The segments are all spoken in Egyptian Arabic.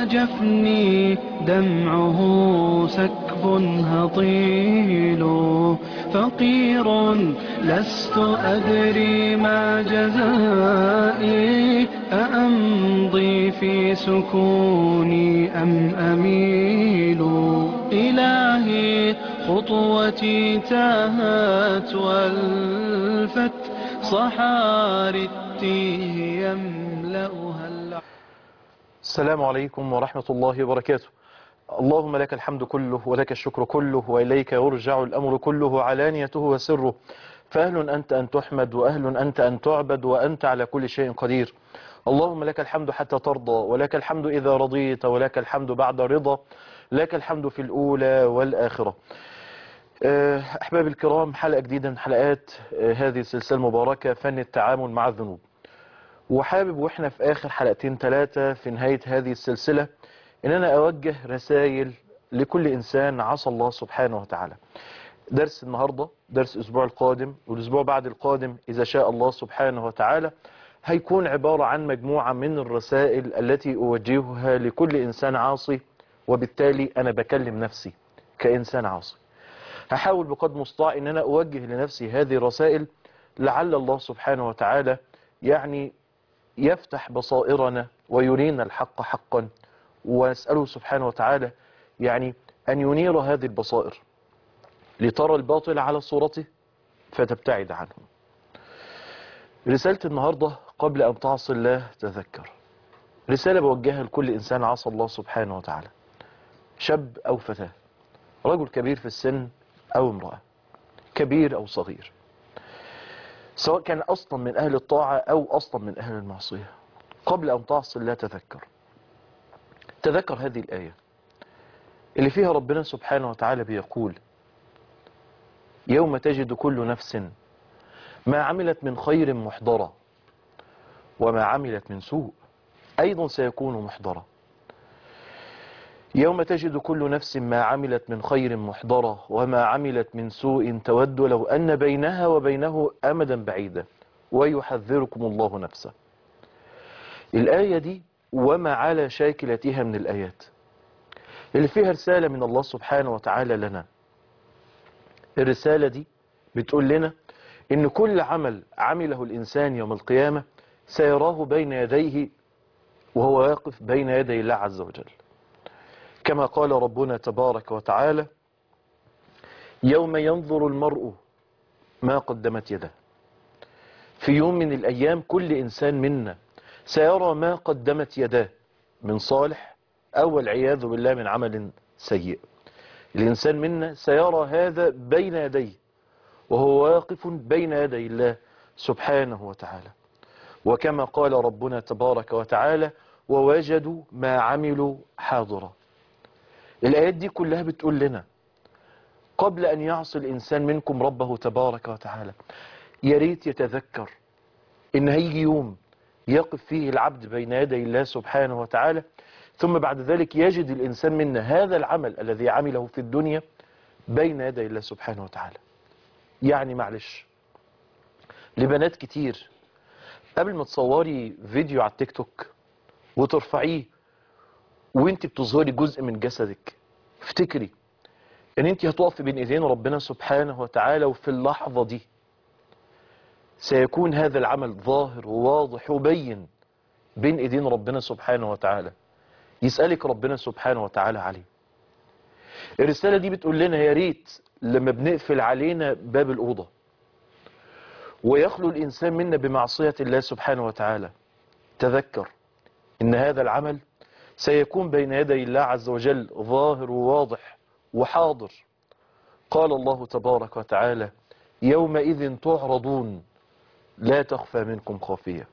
جفني دمعه سكب هطيل فقير لست أدري ما جزائي أأمضي في سكوني أم أميل إلهي خطوتي تاهت والفت صحاري التيه يملأها اللحظة السلام عليكم ورحمة الله وبركاته اللهم لك الحمد كله ولك الشكر كله وإليك يرجع الأمر كله علانيته وسره فأهل أنت أن تحمد وأهل أنت أن تعبد وأنت على كل شيء قدير اللهم لك الحمد حتى ترضى ولك الحمد إذا رضيت ولك الحمد بعد رضا لك الحمد في الأولى والآخرة أحباب الكرام حلقة جديدة من حلقات هذه السلسلة المباركة فن التعامل مع الذنوب وحابب واحنا في آخر حلقتين ثلاثة في نهاية هذه السلسلة ان انا اوجه رسائل لكل انسان عصى الله سبحانه وتعالى درس النهاردة درس الاسبوع القادم والاسبوع بعد القادم اذا شاء الله سبحانه وتعالى هيكون عبارة عن مجموعة من الرسائل التي اوجهها لكل انسان عاصي وبالتالي انا بكلم نفسي كانسان عاصي هحاول بقدر مستطاع ان انا اوجه لنفسي هذه الرسائل لعل الله سبحانه وتعالى يعني يفتح بصائرنا ويرينا الحق حقا ونسأله سبحانه وتعالى يعني أن ينير هذه البصائر لترى الباطل على صورته فتبتعد عنه رسالة النهاردة قبل أن تعصي الله تذكر رسالة بوجهها لكل إنسان عصى الله سبحانه وتعالى شاب أو فتاة رجل كبير في السن أو امرأة كبير أو صغير سواء كان أصلا من أهل الطاعة أو أصلا من أهل المعصية قبل أن تعصي الله تذكر تذكر هذه الآية اللي فيها ربنا سبحانه وتعالى بيقول يوم تجد كل نفس ما عملت من خير محضرة وما عملت من سوء أيضا سيكون محضرة يوم تجد كل نفس ما عملت من خير محضرة وما عملت من سوء تود لو أن بينها وبينه أمدا بعيدا ويحذركم الله نفسه الآية دي وما على شاكلتها من الآيات اللي فيها رسالة من الله سبحانه وتعالى لنا الرسالة دي بتقول لنا إن كل عمل عمله الإنسان يوم القيامة سيراه بين يديه وهو واقف بين يدي الله عز وجل كما قال ربنا تبارك وتعالى يوم ينظر المرء ما قدمت يده في يوم من الأيام كل إنسان منا سيرى ما قدمت يداه من صالح أو العياذ بالله من عمل سيء الإنسان منا سيرى هذا بين يديه وهو واقف بين يدي الله سبحانه وتعالى وكما قال ربنا تبارك وتعالى ووجدوا ما عملوا حاضرا الآيات دي كلها بتقول لنا قبل أن يعصي الإنسان منكم ربه تبارك وتعالى يا ريت يتذكر إن هيجي يوم يقف فيه العبد بين يدي الله سبحانه وتعالى ثم بعد ذلك يجد الإنسان منا هذا العمل الذي عمله في الدنيا بين يدي الله سبحانه وتعالى يعني معلش لبنات كتير قبل ما تصوري فيديو على التيك توك وترفعيه وانت بتظهري جزء من جسدك افتكري ان انت هتقفي بين ايدين ربنا سبحانه وتعالى وفي اللحظة دي سيكون هذا العمل ظاهر وواضح وبين بين ايدين ربنا سبحانه وتعالى يسألك ربنا سبحانه وتعالى عليه الرسالة دي بتقول لنا يا ريت لما بنقفل علينا باب الأوضة ويخلو الإنسان منا بمعصية الله سبحانه وتعالى تذكر إن هذا العمل سيكون بين يدي الله عز وجل ظاهر وواضح وحاضر قال الله تبارك وتعالى يومئذ تعرضون لا تخفى منكم خافية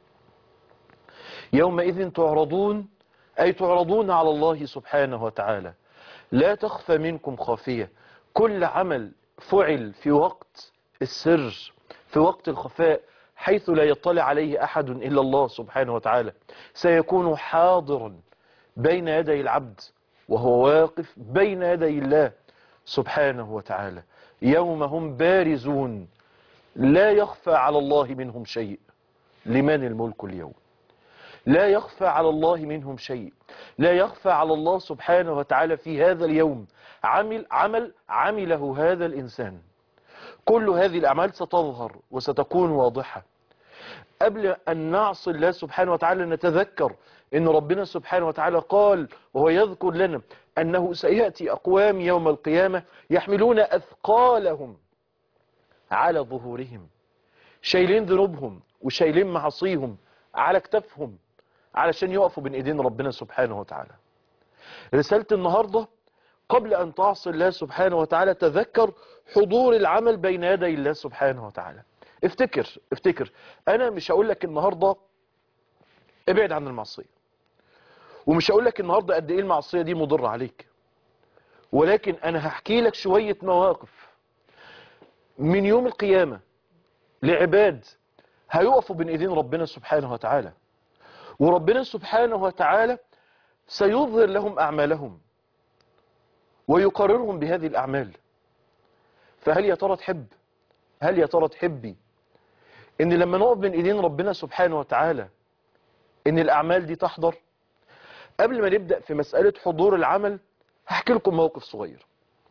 يومئذ تعرضون أي تعرضون على الله سبحانه وتعالى لا تخفى منكم خافية كل عمل فعل في وقت السر في وقت الخفاء حيث لا يطلع عليه أحد إلا الله سبحانه وتعالى سيكون حاضرا بين يدي العبد وهو واقف بين يدي الله سبحانه وتعالى يوم هم بارزون لا يخفى على الله منهم شيء لمن الملك اليوم لا يخفى على الله منهم شيء لا يخفى على الله سبحانه وتعالى في هذا اليوم عمل عمل عمله هذا الإنسان كل هذه الأعمال ستظهر وستكون واضحة قبل أن نعصي الله سبحانه وتعالى نتذكر أن ربنا سبحانه وتعالى قال وهو يذكر لنا أنه سيأتي أقوام يوم القيامة يحملون أثقالهم على ظهورهم شايلين ذنوبهم وشايلين معصيهم على كتفهم علشان يقفوا بين ايدين ربنا سبحانه وتعالى رسالة النهاردة قبل ان تعصي الله سبحانه وتعالى تذكر حضور العمل بين يدي الله سبحانه وتعالى افتكر افتكر انا مش هقول لك النهاردة ابعد عن المعصية ومش هقول لك النهاردة قد ايه المعصية دي مضرة عليك ولكن انا هحكي لك شوية مواقف من يوم القيامة لعباد هيقفوا بين ايدين ربنا سبحانه وتعالى وربنا سبحانه وتعالى سيظهر لهم اعمالهم ويقررهم بهذه الاعمال فهل يا ترى تحب هل يا ترى تحبي ان لما نقف بين ايدين ربنا سبحانه وتعالى ان الاعمال دي تحضر قبل ما نبدأ في مسألة حضور العمل هحكي لكم موقف صغير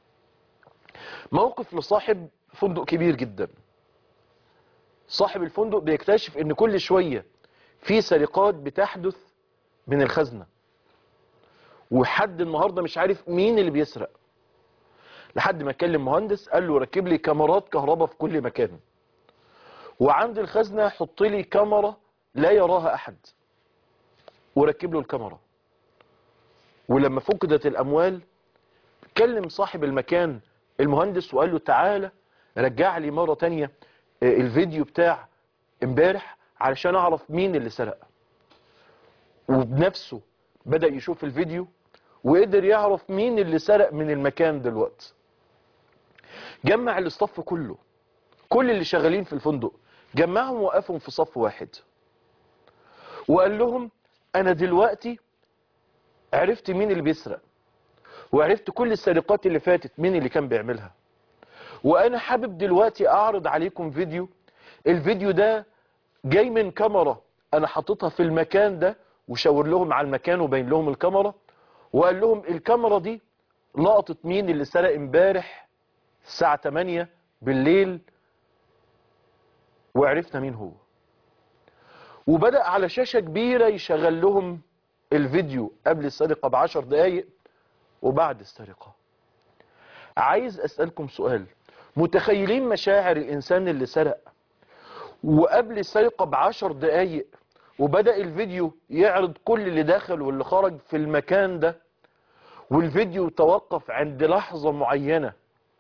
موقف لصاحب فندق كبير جدا صاحب الفندق بيكتشف ان كل شوية في سرقات بتحدث من الخزنة وحد النهاردة مش عارف مين اللي بيسرق لحد ما كلم مهندس قال له ركب لي كاميرات كهرباء في كل مكان وعند الخزنة حط لي كاميرا لا يراها احد وركب له الكاميرا ولما فقدت الاموال كلم صاحب المكان المهندس وقال له تعالى رجع لي مرة تانية الفيديو بتاع امبارح علشان اعرف مين اللي سرق وبنفسه بدأ يشوف الفيديو وقدر يعرف مين اللي سرق من المكان دلوقتي جمع الاصطف كله كل اللي شغالين في الفندق جمعهم وقفهم في صف واحد وقال لهم انا دلوقتي عرفت مين اللي بيسرق وعرفت كل السرقات اللي فاتت مين اللي كان بيعملها وانا حابب دلوقتي اعرض عليكم فيديو الفيديو ده جاي من كاميرا انا حاططها في المكان ده وشاور لهم على المكان وبين لهم الكاميرا وقال لهم الكاميرا دي لقطت مين اللي سرق امبارح الساعة 8 بالليل وعرفنا مين هو وبدأ على شاشة كبيرة يشغل لهم الفيديو قبل السرقة بعشر دقايق وبعد السرقة عايز أسألكم سؤال متخيلين مشاعر الإنسان اللي سرق وقبل السرقة بعشر دقايق وبدأ الفيديو يعرض كل اللي دخل واللي خرج في المكان ده والفيديو توقف عند لحظة معينة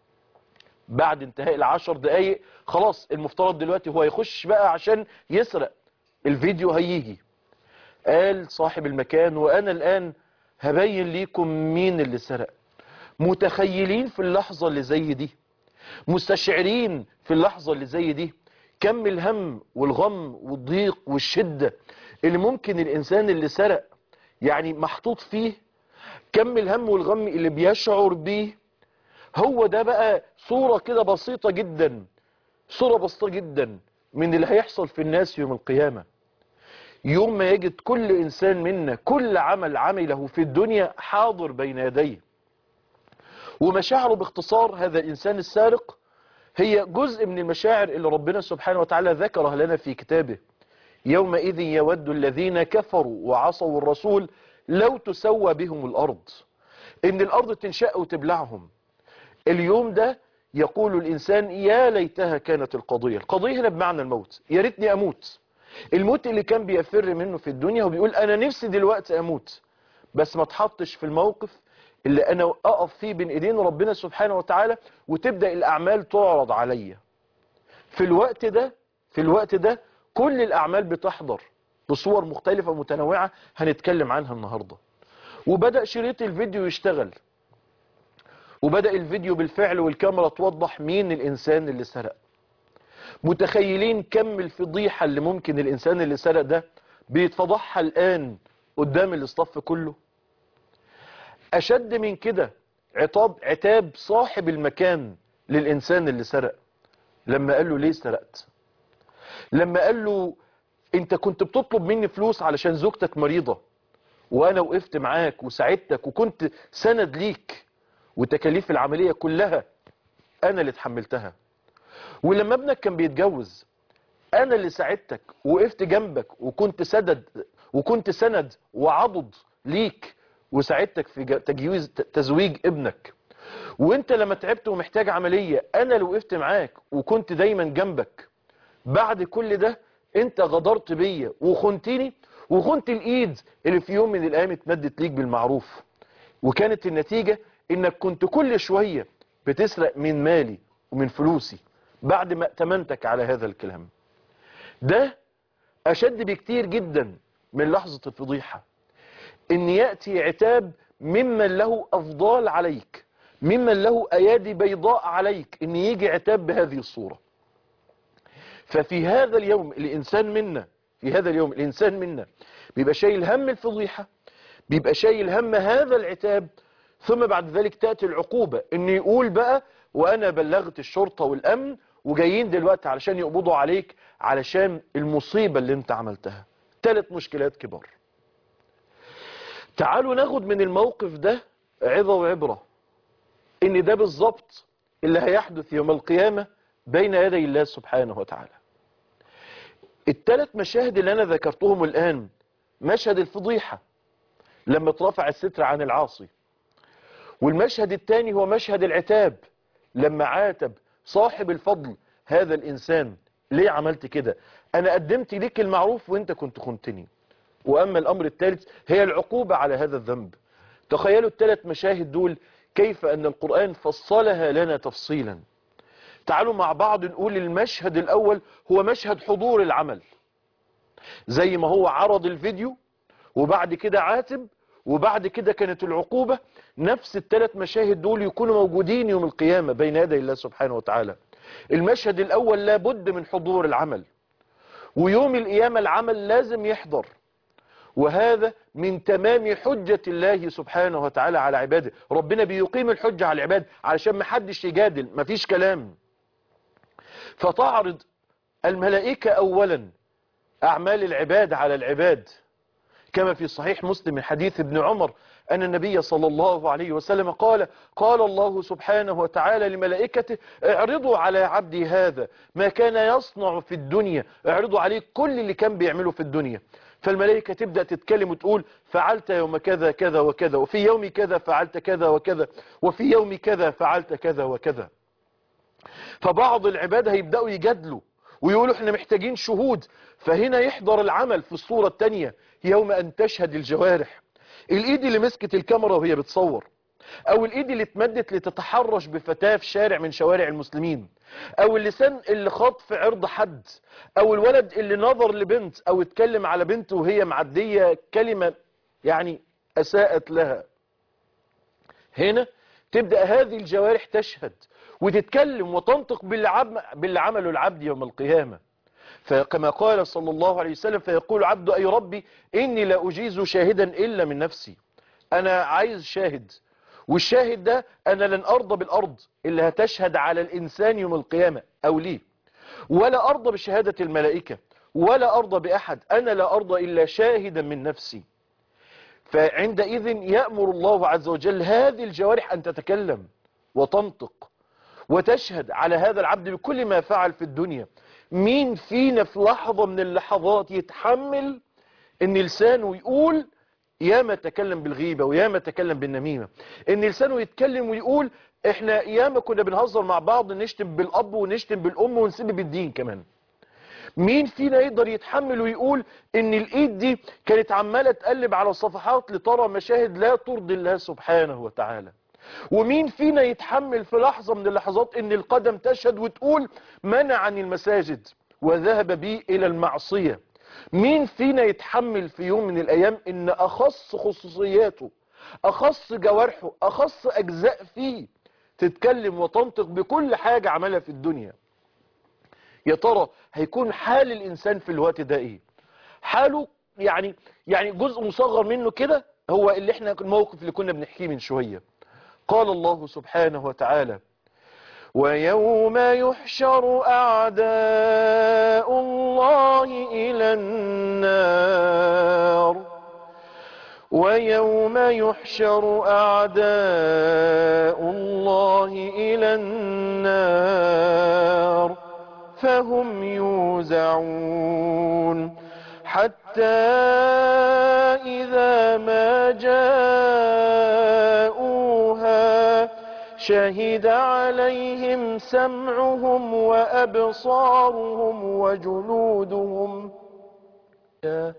بعد انتهاء العشر دقايق خلاص المفترض دلوقتي هو يخش بقى عشان يسرق الفيديو هيجي قال صاحب المكان وانا الان هبين ليكم مين اللي سرق متخيلين في اللحظة اللي زي دي مستشعرين في اللحظة اللي زي دي كم الهم والغم والضيق والشدة اللي ممكن الانسان اللي سرق يعني محطوط فيه كم الهم والغم اللي بيشعر بيه هو ده بقى صورة كده بسيطة جدا صورة بسيطة جدا من اللي هيحصل في الناس يوم القيامة يوم ما يجد كل إنسان منا كل عمل عمله في الدنيا حاضر بين يديه ومشاعره باختصار هذا الإنسان السارق هي جزء من المشاعر اللي ربنا سبحانه وتعالى ذكرها لنا في كتابه يومئذ يود الذين كفروا وعصوا الرسول لو تسوى بهم الأرض إن الأرض تنشأ وتبلعهم اليوم ده يقول الإنسان يا ليتها كانت القضية القضية هنا بمعنى الموت يا ريتني أموت الموت اللي كان بيفر منه في الدنيا وبيقول أنا نفسي دلوقتي أموت بس ما تحطش في الموقف اللي أنا أقف فيه بين إيدين ربنا سبحانه وتعالى وتبدأ الأعمال تعرض عليا في الوقت ده في الوقت ده كل الأعمال بتحضر بصور مختلفة ومتنوعة هنتكلم عنها النهاردة وبدأ شريط الفيديو يشتغل وبدأ الفيديو بالفعل والكاميرا توضح مين الإنسان اللي سرق متخيلين كم الفضيحة اللي ممكن الإنسان اللي سرق ده بيتفضحها الآن قدام الاصطف كله أشد من كده عطاب عتاب صاحب المكان للإنسان اللي سرق لما قال له ليه سرقت لما قال له انت كنت بتطلب مني فلوس علشان زوجتك مريضة وانا وقفت معاك وساعدتك وكنت سند ليك وتكاليف العملية كلها انا اللي اتحملتها ولما ابنك كان بيتجوز انا اللي ساعدتك وقفت جنبك وكنت سدد وكنت سند وعضد ليك وساعدتك في ج- تجويز تزويج ابنك وانت لما تعبت ومحتاج عملية انا اللي وقفت معاك وكنت دايما جنبك بعد كل ده انت غدرت بيا وخنتني وخنت الايد اللي في يوم من الايام اتمدت ليك بالمعروف وكانت النتيجة انك كنت كل شوية بتسرق من مالي ومن فلوسي بعد ما ائتمنتك على هذا الكلام ده اشد بكتير جدا من لحظة الفضيحة ان يأتي عتاب ممن له افضال عليك ممن له ايادي بيضاء عليك ان يجي عتاب بهذه الصورة ففي هذا اليوم الانسان منا في هذا اليوم الانسان منا بيبقى شايل هم الفضيحة بيبقى شايل هم هذا العتاب ثم بعد ذلك تأتي العقوبة ان يقول بقى وانا بلغت الشرطة والامن وجايين دلوقتي علشان يقبضوا عليك علشان المصيبة اللي انت عملتها ثلاث مشكلات كبار تعالوا ناخد من الموقف ده عظة وعبرة ان ده بالظبط اللي هيحدث يوم القيامة بين يدي الله سبحانه وتعالى الثلاث مشاهد اللي انا ذكرتهم الان مشهد الفضيحة لما اترفع الستر عن العاصي والمشهد الثاني هو مشهد العتاب لما عاتب صاحب الفضل هذا الإنسان ليه عملت كده أنا قدمت ليك المعروف وانت كنت خنتني وأما الأمر الثالث هي العقوبة على هذا الذنب تخيلوا الثلاث مشاهد دول كيف أن القرآن فصلها لنا تفصيلا تعالوا مع بعض نقول المشهد الأول هو مشهد حضور العمل زي ما هو عرض الفيديو وبعد كده عاتب وبعد كده كانت العقوبة نفس الثلاث مشاهد دول يكونوا موجودين يوم القيامة بين يدي الله سبحانه وتعالى المشهد الأول لابد من حضور العمل ويوم القيامة العمل لازم يحضر وهذا من تمام حجة الله سبحانه وتعالى على عباده ربنا بيقيم الحجة على العباد علشان ما حدش يجادل مفيش كلام فتعرض الملائكة أولا أعمال العباد على العباد كما في صحيح مسلم من حديث ابن عمر أن النبي صلى الله عليه وسلم قال قال الله سبحانه وتعالى لملائكته اعرضوا على عبدي هذا ما كان يصنع في الدنيا اعرضوا عليه كل اللي كان بيعمله في الدنيا فالملائكة تبدأ تتكلم وتقول فعلت يوم كذا كذا وكذا وفي يوم كذا فعلت كذا وكذا وفي يوم كذا فعلت كذا وكذا فبعض العباد هيبدأوا يجادلوا ويقولوا احنا محتاجين شهود فهنا يحضر العمل في الصورة التانية يوم أن تشهد الجوارح الإيد اللي مسكت الكاميرا وهي بتصور أو الإيد اللي اتمدت لتتحرش بفتاة في شارع من شوارع المسلمين أو اللسان اللي خاط في عرض حد أو الولد اللي نظر لبنت أو اتكلم على بنت وهي معدية كلمة يعني أساءت لها هنا تبدأ هذه الجوارح تشهد وتتكلم وتنطق باللي عم- باللي عمله العبد يوم القيامة فكما قال صلى الله عليه وسلم فيقول عبد أي ربي إني لا أجيز شاهدا إلا من نفسي أنا عايز شاهد والشاهد ده أنا لن أرضى بالأرض اللي هتشهد على الإنسان يوم القيامة أو ليه ولا أرضى بشهادة الملائكة ولا أرضى بأحد أنا لا أرضى إلا شاهدا من نفسي فعندئذ يأمر الله عز وجل هذه الجوارح أن تتكلم وتنطق وتشهد على هذا العبد بكل ما فعل في الدنيا مين فينا في لحظة من اللحظات يتحمل ان لسانه يقول ياما تكلم بالغيبة وياما تكلم بالنميمة ان لسانه يتكلم ويقول احنا ياما كنا بنهزر مع بعض نشتم بالاب ونشتم بالام ونسيب بالدين كمان مين فينا يقدر يتحمل ويقول ان الايد دي كانت عمالة تقلب على صفحات لترى مشاهد لا ترضي الله سبحانه وتعالى ومين فينا يتحمل في لحظة من اللحظات ان القدم تشهد وتقول منعني المساجد وذهب بي الى المعصية مين فينا يتحمل في يوم من الايام ان اخص خصوصياته اخص جوارحه اخص اجزاء فيه تتكلم وتنطق بكل حاجة عملها في الدنيا يا ترى هيكون حال الانسان في الوقت ده ايه حاله يعني يعني جزء مصغر منه كده هو اللي احنا الموقف اللي كنا بنحكيه من شوية قال الله سبحانه وتعالى ويوم يحشر أعداء الله إلى النار ويوم يحشر أعداء الله إلى النار فهم يوزعون حتى إذا ما جاءوها شهد عليهم سمعهم وأبصارهم وجلودهم يا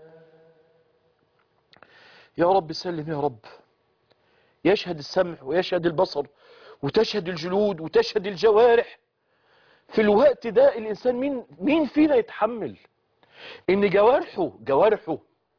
يا رب سلم يا رب يشهد السمع ويشهد البصر وتشهد الجلود وتشهد الجوارح في الوقت ده الإنسان مين, مين فينا يتحمل إن جوارحه جوارحه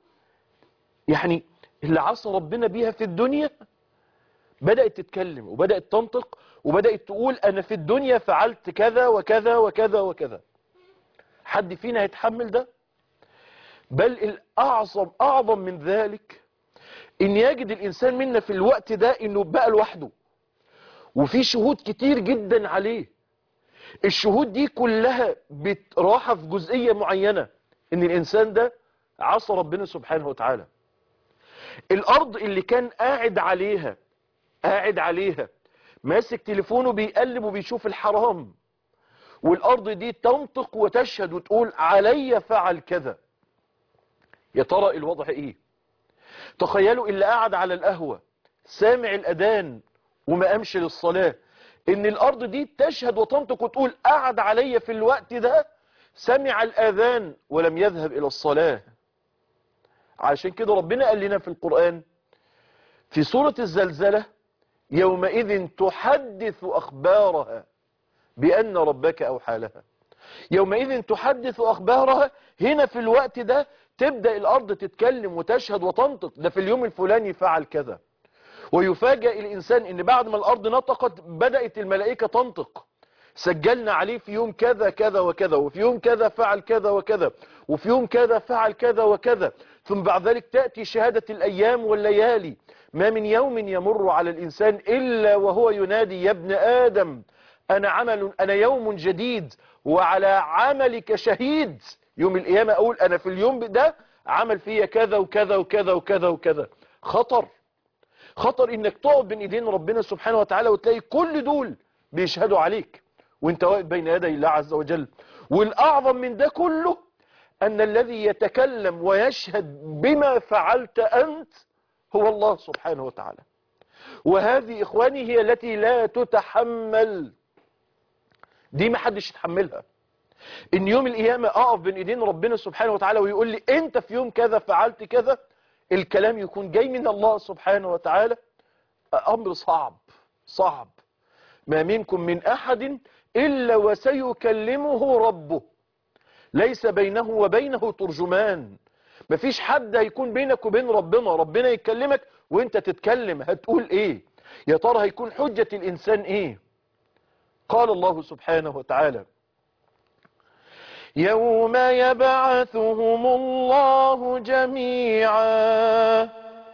يعني اللي عصى ربنا بيها في الدنيا بدأت تتكلم وبدأت تنطق وبدأت تقول أنا في الدنيا فعلت كذا وكذا وكذا وكذا حد فينا يتحمل ده بل الأعظم أعظم من ذلك ان يجد الانسان منا في الوقت ده انه بقى لوحده وفي شهود كتير جدا عليه الشهود دي كلها بتراحة في جزئية معينة ان الانسان ده عصى ربنا سبحانه وتعالى الارض اللي كان قاعد عليها قاعد عليها ماسك تليفونه بيقلب وبيشوف الحرام والارض دي تنطق وتشهد وتقول علي فعل كذا يا ترى الوضع ايه تخيلوا اللي قاعد على القهوة سامع الأذان وما قامش للصلاة إن الأرض دي تشهد وتنطق وتقول قعد علي في الوقت ده سمع الأذان ولم يذهب إلى الصلاة عشان كده ربنا قال لنا في القرآن في سورة الزلزلة يومئذ تحدث أخبارها بأن ربك أوحى لها يومئذ تحدث أخبارها هنا في الوقت ده تبدأ الأرض تتكلم وتشهد وتنطق ده في اليوم الفلاني فعل كذا ويفاجأ الإنسان إن بعد ما الأرض نطقت بدأت الملائكة تنطق سجلنا عليه في يوم كذا كذا وكذا وفي يوم كذا فعل كذا وكذا وفي يوم كذا فعل كذا وكذا ثم بعد ذلك تأتي شهادة الأيام والليالي ما من يوم يمر على الإنسان إلا وهو ينادي يا ابن آدم أنا عمل أنا يوم جديد وعلى عملك شهيد يوم القيامة أقول أنا في اليوم ده عمل فيا كذا وكذا وكذا وكذا وكذا خطر خطر إنك تقف بين إيدين ربنا سبحانه وتعالى وتلاقي كل دول بيشهدوا عليك وانت واقف بين يدي الله عز وجل والأعظم من ده كله أن الذي يتكلم ويشهد بما فعلت أنت هو الله سبحانه وتعالى وهذه إخواني هي التي لا تتحمل دي ما حدش يتحملها ان يوم القيامة اقف بين ايدين ربنا سبحانه وتعالى ويقول لي انت في يوم كذا فعلت كذا الكلام يكون جاي من الله سبحانه وتعالى امر صعب صعب ما منكم من احد الا وسيكلمه ربه ليس بينه وبينه ترجمان مفيش حد هيكون بينك وبين ربنا ربنا يكلمك وانت تتكلم هتقول ايه يا ترى هيكون حجة الانسان ايه قال الله سبحانه وتعالى يوم يبعثهم الله جميعا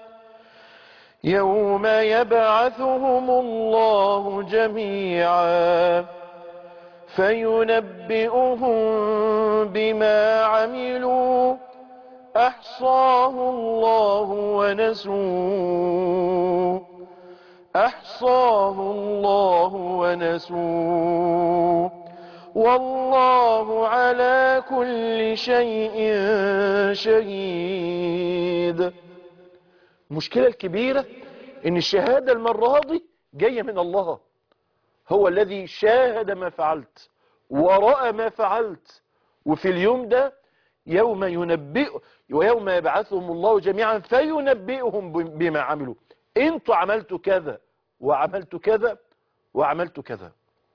يوم يبعثهم الله جميعا فينبئهم بما عملوا أحصاه الله ونسوه أحصاه الله ونسوه والله على كل شيء شهيد المشكلة الكبيرة ان الشهادة المرة دي جاية من الله هو الذي شاهد ما فعلت ورأى ما فعلت وفي اليوم ده يوم ينبئ ويوم يبعثهم الله جميعا فينبئهم بما عملوا انتوا عملتوا كذا وعملتوا كذا وعملتوا كذا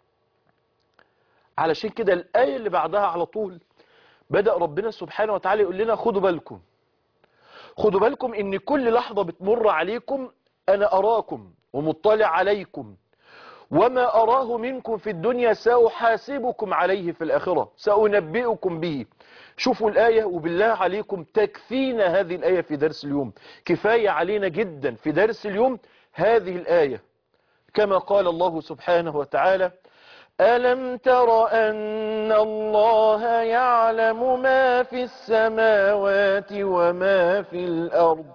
علشان كده الآية اللي بعدها على طول بدأ ربنا سبحانه وتعالى يقول لنا خدوا بالكم خدوا بالكم ان كل لحظة بتمر عليكم انا اراكم ومطلع عليكم وما اراه منكم في الدنيا سأحاسبكم عليه في الاخرة سأنبئكم به شوفوا الآية وبالله عليكم تكفينا هذه الآية في درس اليوم كفاية علينا جدا في درس اليوم هذه الآية كما قال الله سبحانه وتعالى ألم تر أن الله يعلم ما في السماوات وما في الأرض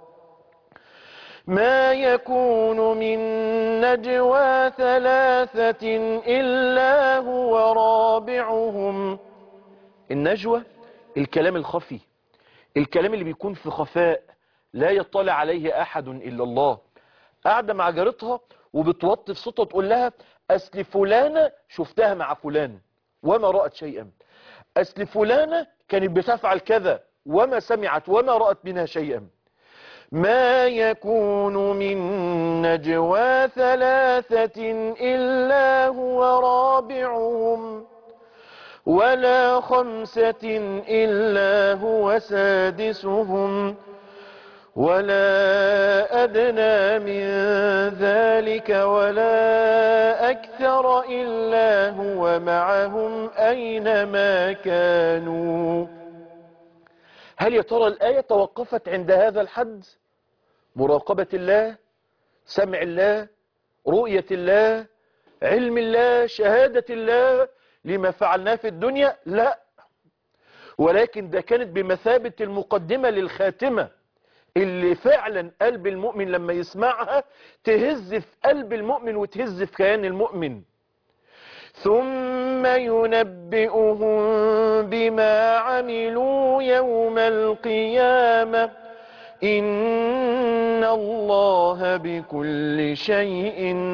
ما يكون من نجوى ثلاثة إلا هو رابعهم النجوى الكلام الخفي الكلام اللي بيكون في خفاء لا يطلع عليه أحد إلا الله قاعدة مع جارتها وبتوطي في صوتها تقول لها أصل فلانة شفتها مع فلان وما رأت شيئا أصل فلانة كانت بتفعل كذا وما سمعت وما رأت منها شيئا ما يكون من نجوى ثلاثة إلا هو رابعهم ولا خمسة إلا هو سادسهم ولا أدنى من ذلك ولا أكثر إلا هو معهم أينما كانوا هل يا ترى الآية توقفت عند هذا الحد مراقبة الله سمع الله رؤية الله علم الله شهادة الله لما فعلناه في الدنيا لا ولكن ده كانت بمثابة المقدمة للخاتمة اللي فعلا قلب المؤمن لما يسمعها تهز في قلب المؤمن وتهز في كيان المؤمن ثم ينبئهم بما عملوا يوم القيامة إن الله بكل شيء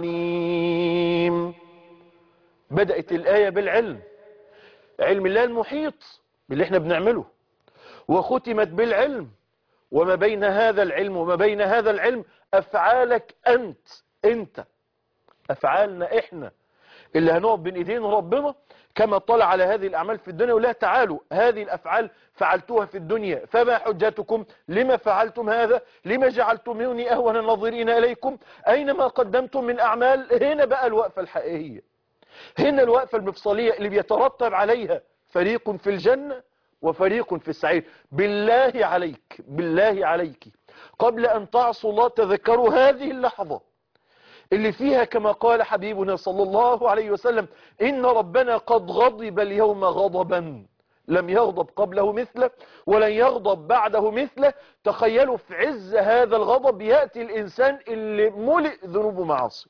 عليم بدأت الآية بالعلم علم الله المحيط باللي احنا بنعمله وختمت بالعلم وما بين هذا العلم وما بين هذا العلم أفعالك أنت أنت أفعالنا إحنا اللي هنقف بين إيدين ربنا كما طلع على هذه الأعمال في الدنيا ولا تعالوا هذه الأفعال فعلتوها في الدنيا فما حجتكم لما فعلتم هذا لما جعلتموني أهون الناظرين إليكم أينما قدمتم من أعمال هنا بقى الوقفة الحقيقية هنا الوقفة المفصلية اللي بيترتب عليها فريق في الجنة وفريق في السعير بالله عليك بالله عليك قبل أن تعصوا الله تذكروا هذه اللحظة اللي فيها كما قال حبيبنا صلى الله عليه وسلم إن ربنا قد غضب اليوم غضبا لم يغضب قبله مثله ولن يغضب بعده مثله تخيلوا في عز هذا الغضب يأتي الإنسان اللي ملئ ذنوب معاصي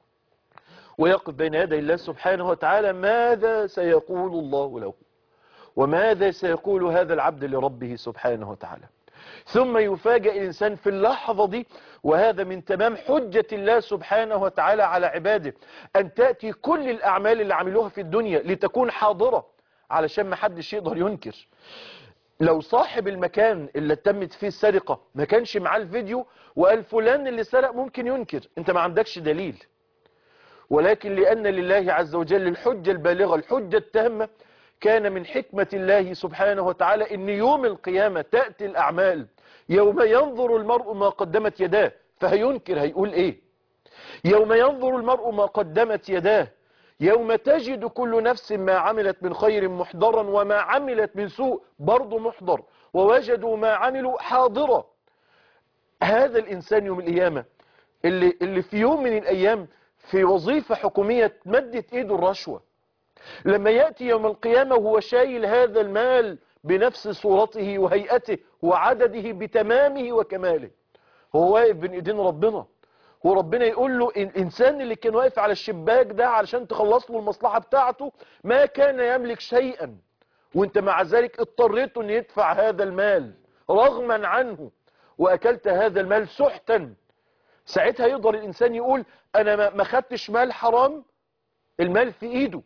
ويقف بين يدي الله سبحانه وتعالى ماذا سيقول الله له وماذا سيقول هذا العبد لربه سبحانه وتعالى ثم يفاجأ الإنسان في اللحظة دي وهذا من تمام حجة الله سبحانه وتعالى على عباده أن تأتي كل الأعمال اللي عملوها في الدنيا لتكون حاضرة علشان ما حدش يقدر ينكر لو صاحب المكان اللي تمت فيه السرقة ما كانش معاه الفيديو وقال فلان اللي سرق ممكن ينكر انت ما عندكش دليل ولكن لأن لله عز وجل الحجة البالغة الحجة التامة كان من حكمة الله سبحانه وتعالى ان يوم القيامة تأتي الأعمال يوم ينظر المرء ما قدمت يداه فهينكر هيقول ايه يوم ينظر المرء ما قدمت يداه يوم تجد كل نفس ما عملت من خير محضرا وما عملت من سوء برضه محضر ووجدوا ما عملوا حاضرا هذا الإنسان يوم القيامة اللي, اللي في يوم من الأيام في وظيفة حكومية مدت ايده الرشوة لما يأتي يوم القيامة وهو شايل هذا المال بنفس صورته وهيئته وعدده بتمامه وكماله هو واقف بين ايدين ربنا وربنا يقول له الانسان اللي كان واقف على الشباك ده علشان تخلص له المصلحة بتاعته ما كان يملك شيئا وانت مع ذلك اضطريت ان يدفع هذا المال رغما عنه واكلت هذا المال سحتا ساعتها يقدر الانسان يقول انا ما خدتش مال حرام المال في ايده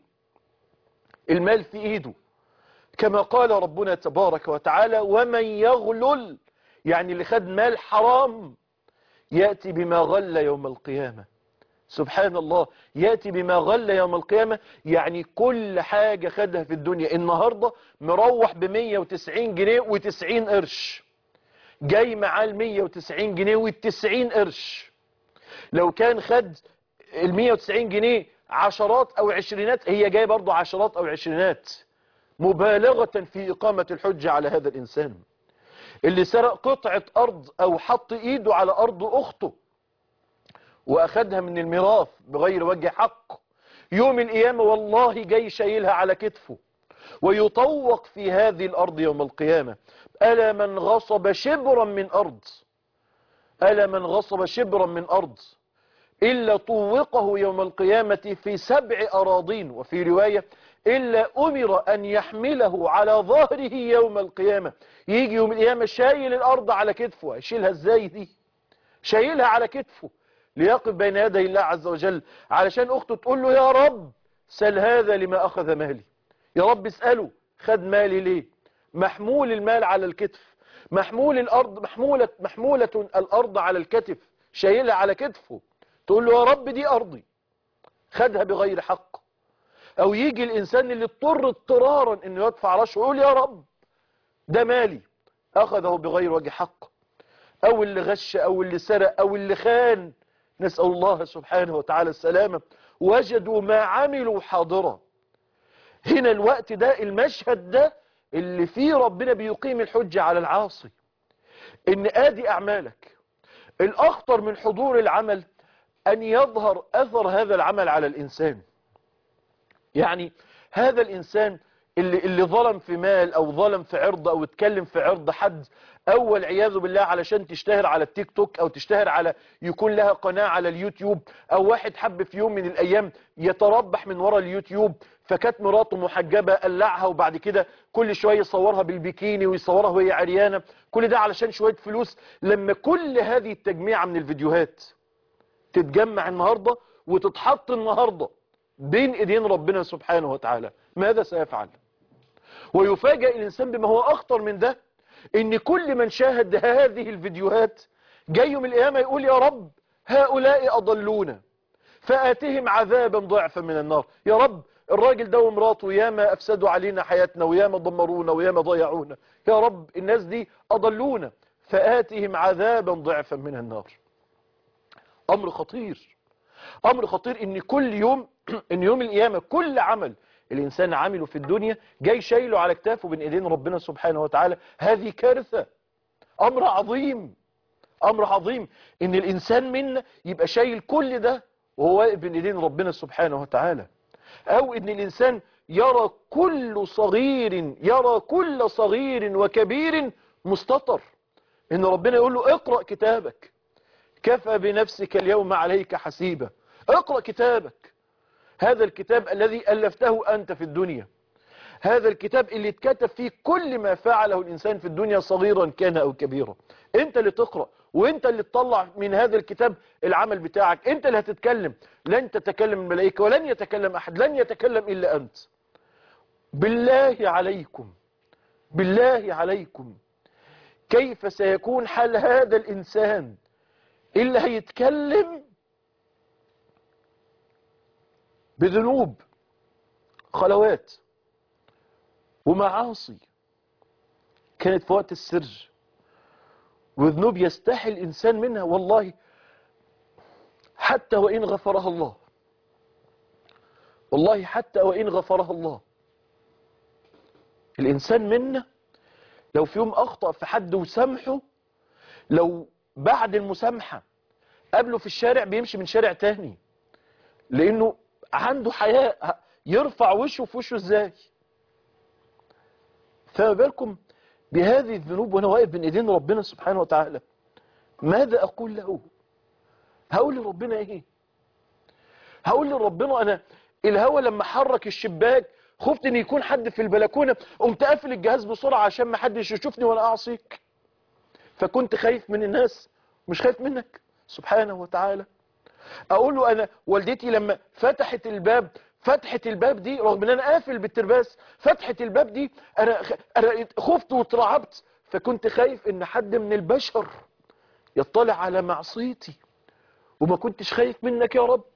المال في ايده كما قال ربنا تبارك وتعالى ومن يغلل يعني اللي خد مال حرام يأتي بما غل يوم القيامة سبحان الله يأتي بما غل يوم القيامة يعني كل حاجة خدها في الدنيا النهاردة مروح ب 190 جنيه و90 قرش جاي معاه ال 190 جنيه وال90 قرش لو كان خد ال 190 جنيه عشرات او عشرينات هي جايه برضو عشرات او عشرينات مبالغة في اقامة الحجة على هذا الانسان اللي سرق قطعة ارض او حط ايده على ارض اخته واخدها من الميراث بغير وجه حق يوم القيامة والله جاي شايلها على كتفه ويطوق في هذه الأرض يوم القيامة ألا من غصب شبرا من أرض ألا من غصب شبرا من أرض إلا طوقه يوم القيامة في سبع أراضين وفي رواية إلا أمر أن يحمله على ظهره يوم القيامة يجي يوم القيامة شايل الأرض على كتفه هيشيلها ازاي دي شايلها على كتفه ليقف بين يدي الله عز وجل علشان أخته تقول له يا رب سل هذا لما أخذ مالي يا رب اسأله خد مالي ليه محمول المال على الكتف محمول الأرض محمولة, محمولة الأرض على الكتف شايلها على كتفه تقول له يا رب دي أرضي خدها بغير حق أو يجي الإنسان اللي اضطر اضطرارا أنه يدفع رشوه يقول يا رب ده مالي أخذه بغير وجه حق أو اللي غش أو اللي سرق أو اللي خان نسأل الله سبحانه وتعالى السلامة وجدوا ما عملوا حاضرا هنا الوقت ده المشهد ده اللي فيه ربنا بيقيم الحجة على العاصي ان ادي اعمالك الاخطر من حضور العمل ان يظهر اثر هذا العمل على الانسان يعني هذا الانسان اللي, اللي ظلم في مال او ظلم في عرض او اتكلم في عرض حد او والعياذ بالله علشان تشتهر على التيك توك او تشتهر على يكون لها قناة على اليوتيوب او واحد حب في يوم من الايام يتربح من وراء اليوتيوب فكانت مراته محجبة قلعها وبعد كده كل شوية يصورها بالبيكيني ويصورها وهي عريانة كل ده علشان شوية فلوس لما كل هذه التجميعة من الفيديوهات تتجمع النهاردة وتتحط النهاردة بين ايدين ربنا سبحانه وتعالى ماذا سيفعل ويفاجئ الانسان بما هو اخطر من ده ان كل من شاهد هذه الفيديوهات جاي من القيامة يقول يا رب هؤلاء اضلونا فآتهم عذابا ضعفا من النار يا رب الراجل ده ومراته ياما افسدوا علينا حياتنا وياما دمرونا وياما ضيعونا يا رب الناس دي اضلونا فآتهم عذابا ضعفا من النار امر خطير امر خطير ان كل يوم ان يوم القيامة كل عمل الانسان عمله في الدنيا جاي شايله على كتافه بين ايدين ربنا سبحانه وتعالى هذه كارثة امر عظيم امر عظيم ان الانسان منا يبقى شايل كل ده وهو واقف بين ايدين ربنا سبحانه وتعالى او ان الانسان يرى كل صغير يرى كل صغير وكبير مستطر ان ربنا يقول له اقرأ كتابك كفى بنفسك اليوم عليك حسيبا اقرأ كتابك هذا الكتاب الذي ألفته أنت في الدنيا هذا الكتاب اللي اتكتب فيه كل ما فعله الإنسان في الدنيا صغيرا كان أو كبيرا انت اللي تقرأ وانت اللي تطلع من هذا الكتاب العمل بتاعك انت اللي هتتكلم لن تتكلم الملائكة ولن يتكلم أحد لن يتكلم إلا أنت بالله عليكم بالله عليكم كيف سيكون حال هذا الإنسان اللي هيتكلم بذنوب خلوات ومعاصي كانت في وقت السر وذنوب يستحي الإنسان منها والله حتى وإن غفرها الله والله حتى وإن غفرها الله الإنسان منا لو في يوم أخطأ في حد وسامحه لو بعد المسامحة قبله في الشارع بيمشي من شارع تاني لأنه عنده حياء يرفع وشه في وشه ازاي فما بالكم بهذه الذنوب وانا واقف بين ايدين ربنا سبحانه وتعالى ماذا اقول له هقول لربنا ايه هقول لربنا انا الهوى لما حرك الشباك خفت ان يكون حد في البلكونه قمت قافل الجهاز بسرعه عشان ما حدش يشوفني وانا اعصيك فكنت خايف من الناس مش خايف منك سبحانه وتعالى اقول له انا والدتي لما فتحت الباب فتحت الباب دي رغم ان انا قافل بالترباس فتحت الباب دي انا انا خفت واترعبت فكنت خايف ان حد من البشر يطلع على معصيتي وما كنتش خايف منك يا رب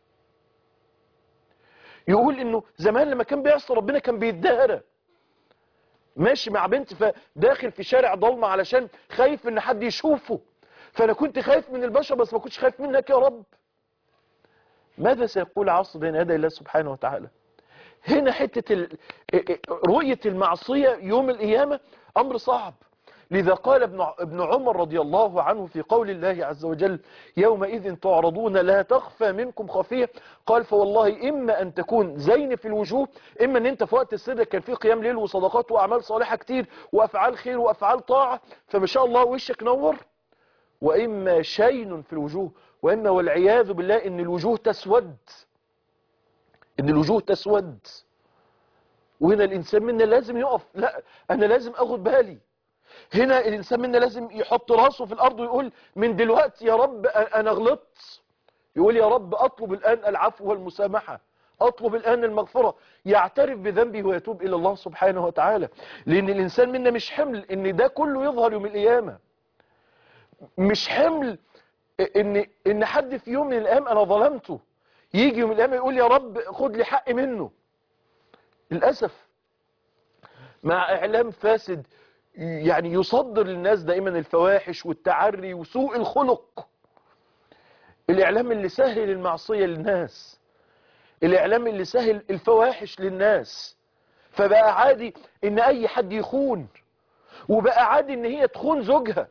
يقول انه زمان لما كان بيعصي ربنا كان بيتدهرى ماشي مع بنت فداخل في شارع ضلمه علشان خايف ان حد يشوفه فانا كنت خايف من البشر بس ما كنتش خايف منك يا رب ماذا سيقول عاصي بين يدي الله سبحانه وتعالى هنا حتة ال... رؤية المعصية يوم القيامة أمر صعب لذا قال ابن ابن عمر رضي الله عنه في قول الله عز وجل يومئذ تعرضون لا تخفى منكم خفية قال فوالله إما أن تكون زين في الوجوه إما أن أنت في وقت السر كان في قيام ليل وصدقات وأعمال صالحة كتير وأفعال خير وأفعال طاعة فما شاء الله وشك نور وإما شين في الوجوه وإما والعياذ بالله إن الوجوه تسود إن الوجوه تسود وهنا الإنسان منا لازم يقف لا أنا لازم أخد بالي هنا الإنسان منا لازم يحط راسه في الأرض ويقول من دلوقتي يا رب أنا غلطت يقول يا رب أطلب الآن العفو والمسامحة أطلب الآن المغفرة يعترف بذنبه ويتوب إلى الله سبحانه وتعالى لأن الإنسان منا مش حمل إن ده كله يظهر يوم القيامة مش حمل إن, إن حد في يوم من الأيام أنا ظلمته يجي يوم القيامة يقول يا رب خد لي حق منه للأسف مع إعلام فاسد يعني يصدر للناس دائما الفواحش والتعري وسوء الخلق الإعلام اللي سهل المعصية للناس الإعلام اللي سهل الفواحش للناس فبقى عادي إن أي حد يخون وبقى عادي إن هي تخون زوجها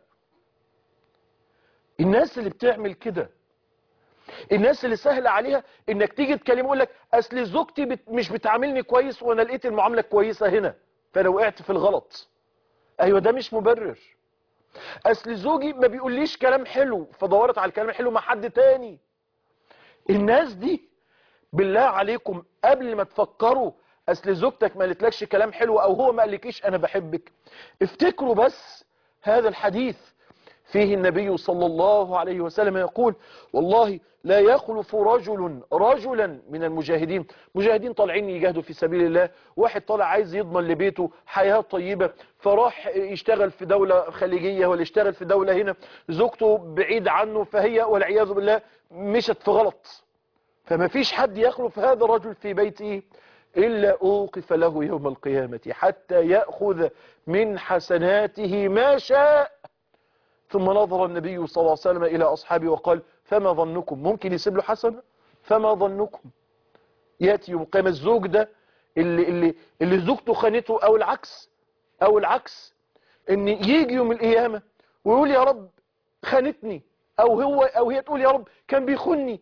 الناس اللي بتعمل كده الناس اللي سهل عليها انك تيجي تكلم يقول لك اصل زوجتي بت مش بتعاملني كويس وانا لقيت المعامله كويسه هنا فانا وقعت في الغلط ايوه ده مش مبرر اصل زوجي ما بيقوليش كلام حلو فدورت على الكلام الحلو مع حد تاني الناس دي بالله عليكم قبل ما تفكروا اصل زوجتك ما قالتلكش كلام حلو او هو ما قالكيش انا بحبك افتكروا بس هذا الحديث فيه النبي صلى الله عليه وسلم يقول والله لا يخلف رجل رجلا من المجاهدين مجاهدين طالعين يجاهدوا في سبيل الله واحد طالع عايز يضمن لبيته حياة طيبة فراح يشتغل في دولة خليجية ولا يشتغل في دولة هنا زوجته بعيد عنه فهي والعياذ بالله مشت في غلط فما فيش حد يخلف هذا الرجل في بيته إلا أوقف له يوم القيامة حتى يأخذ من حسناته ما شاء ثم نظر النبي صلى الله عليه وسلم إلى أصحابه وقال فما ظنكم ممكن يسيب له حسنة فما ظنكم يأتي يوم القيامة الزوج ده اللي, اللي, اللي زوجته خانته أو العكس أو العكس إن يجي يوم القيامة ويقول يا رب خانتني أو هو أو هي تقول يا رب كان بيخني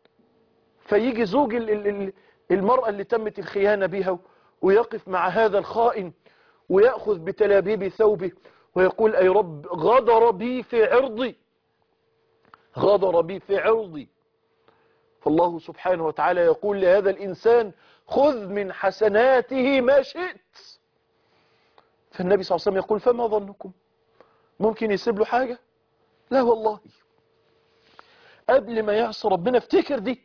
فيجي زوج ال ال ال المرأة اللي تمت الخيانة بها ويقف مع هذا الخائن ويأخذ بتلابيب ثوبه ويقول أي رب غدر بي في عرضي غدر بي في عرضي فالله سبحانه وتعالى يقول لهذا الإنسان خذ من حسناته ما شئت فالنبي صلى الله عليه وسلم يقول فما ظنكم ممكن يسيب له حاجة لا والله قبل ما يعصي ربنا افتكر دي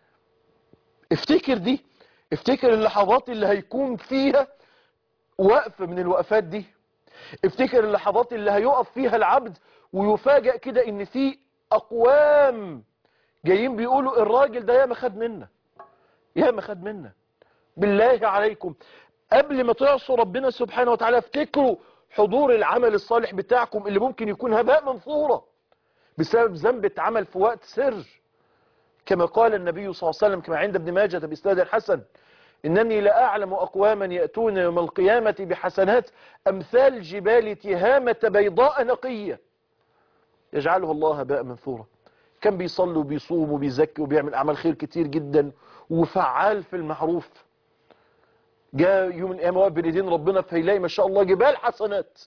افتكر دي افتكر اللحظات اللي هيكون فيها وقف من الوقفات دي افتكر اللحظات اللي هيقف فيها العبد ويفاجأ كده ان في اقوام جايين بيقولوا الراجل ده ياما خد منا ياما خد منا بالله عليكم قبل ما تعصوا ربنا سبحانه وتعالى افتكروا حضور العمل الصالح بتاعكم اللي ممكن يكون هباء منثورة بسبب ذنب اتعمل في وقت سر كما قال النبي صلى الله عليه وسلم كما عند ابن ماجه بإسناد الحسن إنني لأعلم أقواما يأتون يوم القيامة بحسنات أمثال جبال تهامة بيضاء نقية يجعله الله هباء منثورا كان بيصلي وبيصوم وبيزكي وبيعمل أعمال خير كتير جدا وفعال في المعروف جاء يوم من الأيام واقف بين ايدين ربنا فيلاقي ما شاء الله جبال حسنات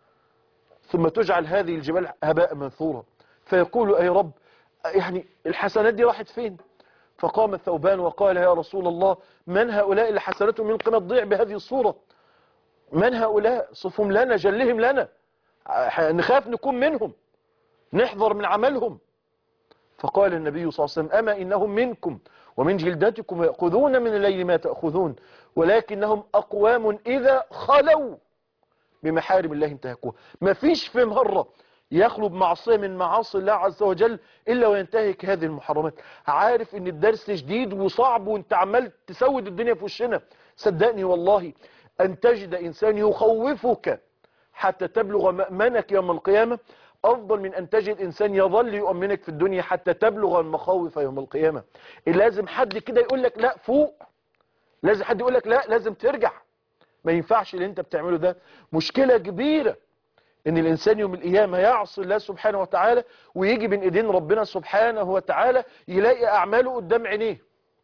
ثم تجعل هذه الجبال هباء منثورا فيقول أي رب يعني الحسنات دي راحت فين فقام الثوبان وقال يا رسول الله من هؤلاء اللي حسناتهم من قيمة تضيع بهذه الصورة من هؤلاء صفهم لنا جلهم لنا نخاف نكون منهم نحذر من عملهم فقال النبي صلى الله عليه وسلم أما إنهم منكم ومن جلدتكم يأخذون من الليل ما تأخذون ولكنهم أقوام إذا خلوا بمحارم الله انتهكوها ما فيش في مرة يخلو بمعصية من معاصي الله عز وجل إلا وينتهك هذه المحرمات عارف ان الدرس جديد وصعب وانت عمال تسود الدنيا في وشنا صدقني والله أن تجد إنسان يخوفك حتى تبلغ مأمنك يوم القيامة أفضل من أن تجد إنسان يظل يؤمنك في الدنيا حتى تبلغ المخاوف يوم القيامة لازم حد كده يقول لك لا فوق لازم حد يقول لك لا لازم ترجع ما ينفعش اللي انت بتعمله ده مشكلة كبيرة ان الانسان يوم القيامة يعصي الله سبحانه وتعالى ويجي بين ايدين ربنا سبحانه وتعالى يلاقي اعماله قدام عينيه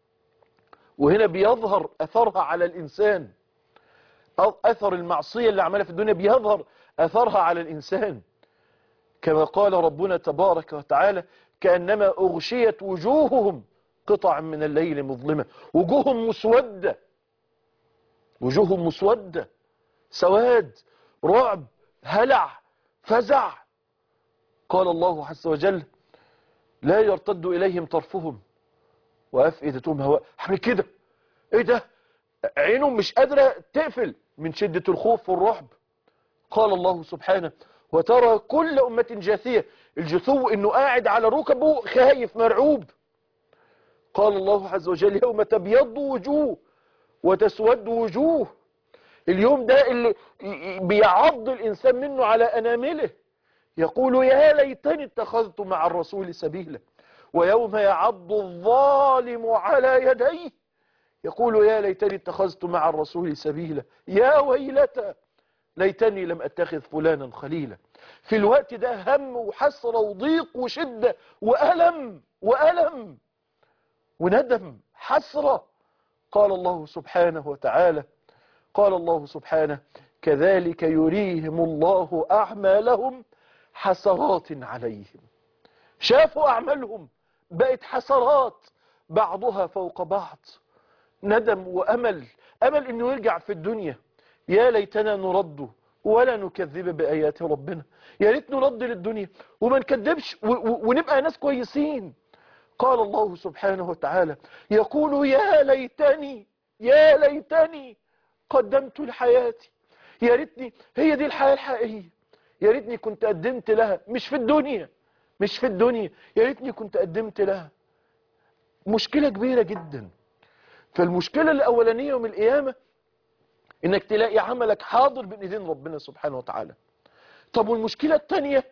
وهنا بيظهر اثرها على الانسان أو اثر المعصية اللي عملها في الدنيا بيظهر اثرها على الانسان كما قال ربنا تبارك وتعالى كأنما أغشيت وجوههم قطع من الليل مظلمة وجوههم مسودة وجوههم مسودة سواد رعب هلع فزع قال الله عز وجل لا يرتد إليهم طرفهم وأفئدتهم هواء حمل كده ايه ده عينهم مش قادرة تقفل من شدة الخوف والرعب قال الله سبحانه وترى كل أمة جاثية الجثو انه قاعد على ركبه خايف مرعوب قال الله عز وجل يوم تبيض وجوه وتسود وجوه اليوم ده اللي بيعض الإنسان منه على أنامله يقول يا ليتني اتخذت مع الرسول سبيلا ويوم يعض الظالم على يديه يقول يا ليتني اتخذت مع الرسول سبيلا يا ويلتى ليتني لم اتخذ فلانا خليلا في الوقت ده هم وحسرة وضيق وشدة وألم وألم وندم حسرة قال الله سبحانه وتعالى قال الله سبحانه كذلك يريهم الله أعمالهم حسرات عليهم شافوا أعمالهم بقت حسرات بعضها فوق بعض ندم وأمل أمل أنه يرجع في الدنيا يا ليتنا نرد ولا نكذب بآيات ربنا يا ريت نرد للدنيا وما نكذبش ونبقى ناس كويسين قال الله سبحانه وتعالى يقول يا ليتني يا ليتني قدمت لحياتي يا ريتني هي دي الحياة الحقيقية يا ريتني كنت قدمت لها مش في الدنيا مش في الدنيا يا ريتني كنت قدمت لها مشكلة كبيرة جدا فالمشكلة الأولانية يوم القيامة انك تلاقي عملك حاضر بين ايدين ربنا سبحانه وتعالى طب والمشكلة التانية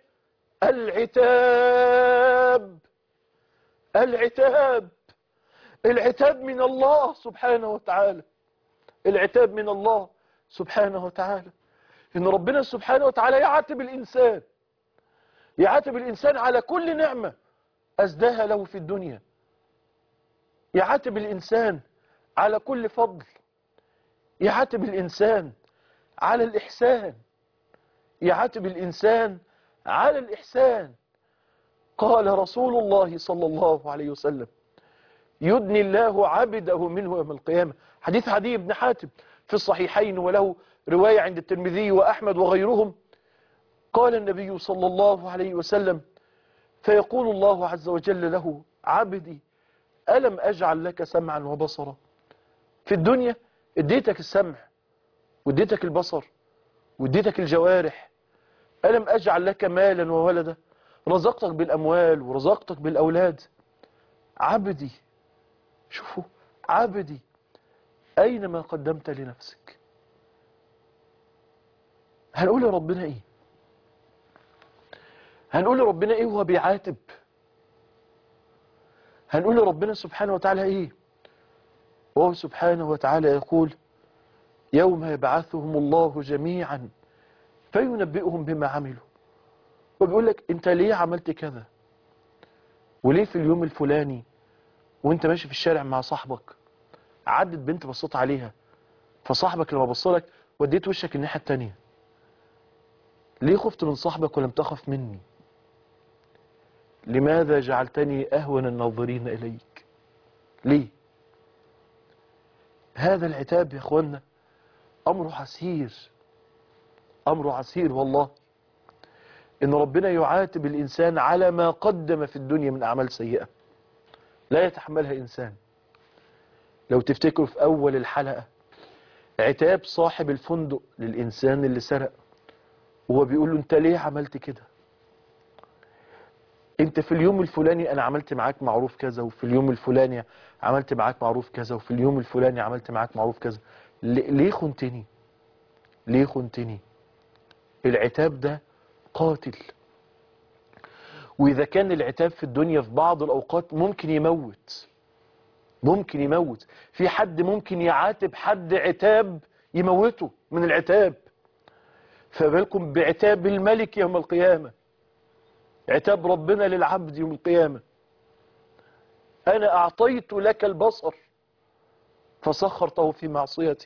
العتاب العتاب العتاب من الله سبحانه وتعالى العتاب من الله سبحانه وتعالى ان ربنا سبحانه وتعالى يعاتب الانسان يعاتب الانسان على كل نعمة ازداها له في الدنيا يعاتب الانسان على كل فضل يعاتب الإنسان على الإحسان يعاتب الإنسان على الإحسان قال رسول الله صلى الله عليه وسلم يدني الله عبده منه يوم القيامة حديث عدي بن حاتم في الصحيحين وله رواية عند الترمذي وأحمد وغيرهم قال النبي صلى الله عليه وسلم فيقول الله عز وجل له عبدي ألم أجعل لك سمعا وبصرا في الدنيا اديتك السمع واديتك البصر واديتك الجوارح ألم أجعل لك مالا وولدا رزقتك بالأموال ورزقتك بالأولاد عبدي شوفوا عبدي أين ما قدمت لنفسك هنقول لربنا إيه هنقول لربنا إيه وهو بيعاتب هنقول لربنا سبحانه وتعالى إيه وهو سبحانه وتعالى يقول يوم يبعثهم الله جميعا فينبئهم بما عملوا وبيقول لك انت ليه عملت كذا وليه في اليوم الفلاني وانت ماشي في الشارع مع صاحبك عدت بنت بصيت عليها فصاحبك لما بصلك وديت وشك الناحية التانية ليه خفت من صاحبك ولم تخف مني لماذا جعلتني أهون الناظرين إليك ليه هذا العتاب يا اخوانا امره عسير امره عسير والله ان ربنا يعاتب الانسان على ما قدم في الدنيا من اعمال سيئة لا يتحملها انسان لو تفتكروا في اول الحلقة عتاب صاحب الفندق للانسان اللي سرق وهو بيقول له انت ليه عملت كده انت في اليوم الفلاني انا عملت معاك معروف كذا وفي اليوم الفلاني عملت معاك معروف كذا وفي اليوم الفلاني عملت معاك معروف كذا ليه خنتني ليه خنتني العتاب ده قاتل واذا كان العتاب في الدنيا في بعض الاوقات ممكن يموت ممكن يموت في حد ممكن يعاتب حد عتاب يموته من العتاب فبالكم بعتاب الملك يوم القيامة عتاب ربنا للعبد يوم القيامة أنا أعطيت لك البصر فسخرته في معصيتي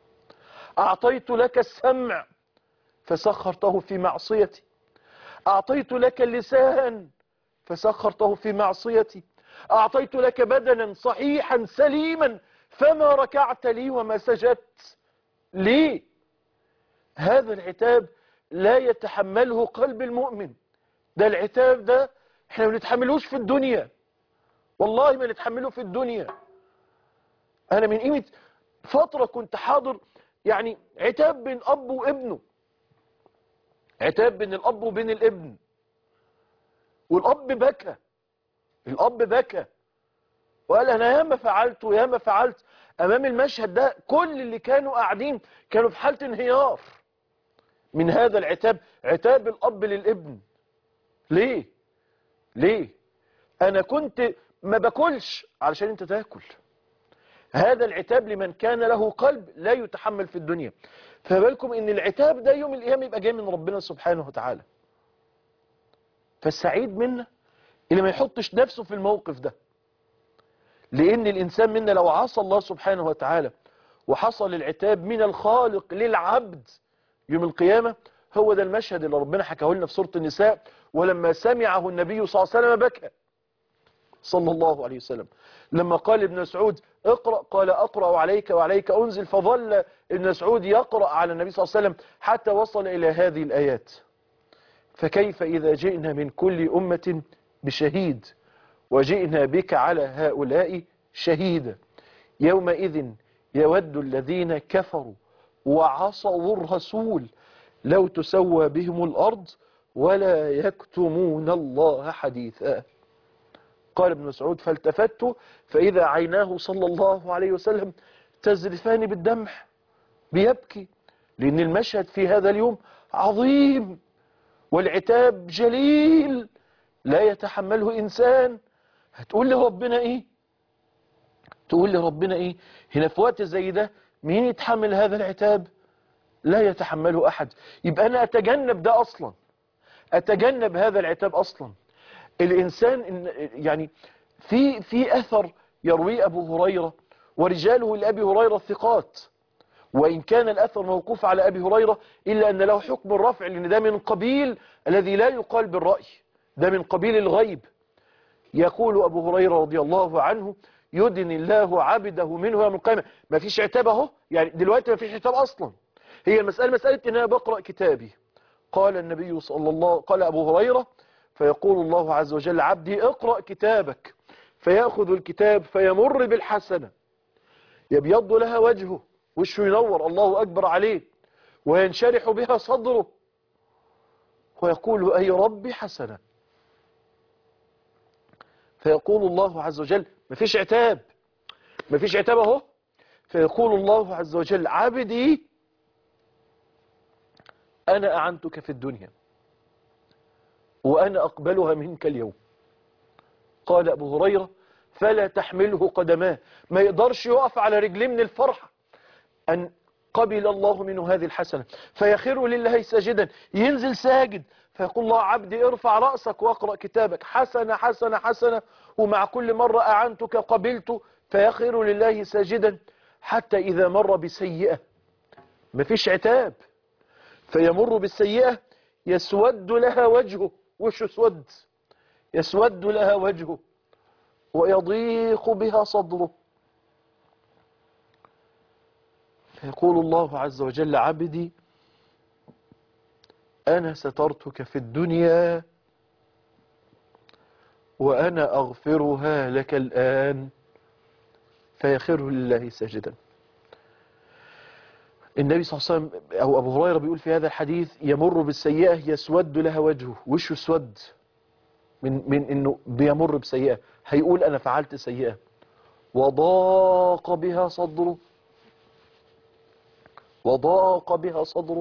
أعطيت لك السمع فسخرته في معصيتي أعطيت لك اللسان فسخرته في معصيتي أعطيت لك بدنا صحيحا سليما فما ركعت لي وما سجدت ليه هذا العتاب لا يتحمله قلب المؤمن ده العتاب ده احنا ما نتحملوش في الدنيا والله ما نتحمله في الدنيا انا من قيمة فترة كنت حاضر يعني عتاب بين اب وابنه عتاب بين الاب وبين الابن والاب بكى الاب بكى وقال انا ياما فعلت وياما فعلت امام المشهد ده كل اللي كانوا قاعدين كانوا في حالة انهيار من هذا العتاب عتاب الاب للابن ليه ليه انا كنت ما باكلش علشان انت تاكل هذا العتاب لمن كان له قلب لا يتحمل في الدنيا فبالكم ان العتاب ده يوم القيامه يبقى جاي من ربنا سبحانه وتعالى فالسعيد منا اللي ما يحطش نفسه في الموقف ده لان الانسان منا لو عصى الله سبحانه وتعالى وحصل العتاب من الخالق للعبد يوم القيامة هو ده المشهد اللي ربنا حكاه لنا في سورة النساء ولما سمعه النبي صلى الله عليه وسلم بكى صلى الله عليه وسلم لما قال ابن مسعود اقرأ قال أقرأ عليك وعليك أنزل فظل ابن مسعود يقرأ على النبي صلى الله عليه وسلم حتى وصل إلى هذه الآيات فكيف إذا جئنا من كل أمة بشهيد وجئنا بك على هؤلاء شهيدا يومئذ يود الذين كفروا وعصوا الرسول لو تسوى بهم الأرض ولا يكتمون الله حديثا قال ابن مسعود فالتفت فإذا عيناه صلى الله عليه وسلم تزرفان بالدمع بيبكي لأن المشهد في هذا اليوم عظيم والعتاب جليل لا يتحمله إنسان هتقول لي ربنا إيه تقول لي ربنا إيه هنا في وقت زي ده مين يتحمل هذا العتاب لا يتحمله أحد يبقى أنا أتجنب ده أصلا أتجنب هذا العتاب أصلا الإنسان إن- يعني في في أثر يرويه أبو هريرة ورجاله لأبي هريرة الثقات وإن كان الأثر موقوف على أبي هريرة إلا أن له حكم الرفع لأن ده من قبيل الذي لا يقال بالرأي ده من قبيل الغيب يقول أبو هريرة رضي الله عنه يدن الله عبده منه يوم القيامة ما فيش عتاب اهو يعني دلوقتي ما فيش عتاب أصلا هي المسألة مسألة إن أنا بقرأ كتابي قال النبي صلى الله قال أبو هريرة فيقول الله عز وجل عبدي اقرأ كتابك فيأخذ الكتاب فيمر بالحسنة يبيض لها وجهه وشه ينور الله أكبر عليه وينشرح بها صدره ويقول أي ربي حسنة فيقول الله عز وجل مفيش عتاب مفيش عتاب اهو فيقول الله عز وجل عبدي أنا أعنتك في الدنيا وأنا أقبلها منك اليوم قال أبو هريرة فلا تحمله قدماه ما يقدرش يقف على رجليه من الفرحة أن قبل الله منه هذه الحسنة فيخر لله ساجدا ينزل ساجد فيقول الله عبدي ارفع رأسك واقرأ كتابك حسنة حسنة حسنة ومع كل مرة أعنتك قبلت فيخر لله ساجدا حتى إذا مر بسيئة مفيش عتاب فيمر بالسيئة يسود لها وجهه وش اسود يسود لها وجهه ويضيق بها صدره فيقول الله عز وجل عبدي أنا سترتك في الدنيا وأنا أغفرها لك الآن فيخر لله ساجدا النبي صلى الله عليه وسلم أو أبو هريرة بيقول في هذا الحديث يمر بالسيئة يسود لها وجهه وشه اسود من, من إنه بيمر بسيئة هيقول أنا فعلت سيئة وضاق بها صدره وضاق بها صدره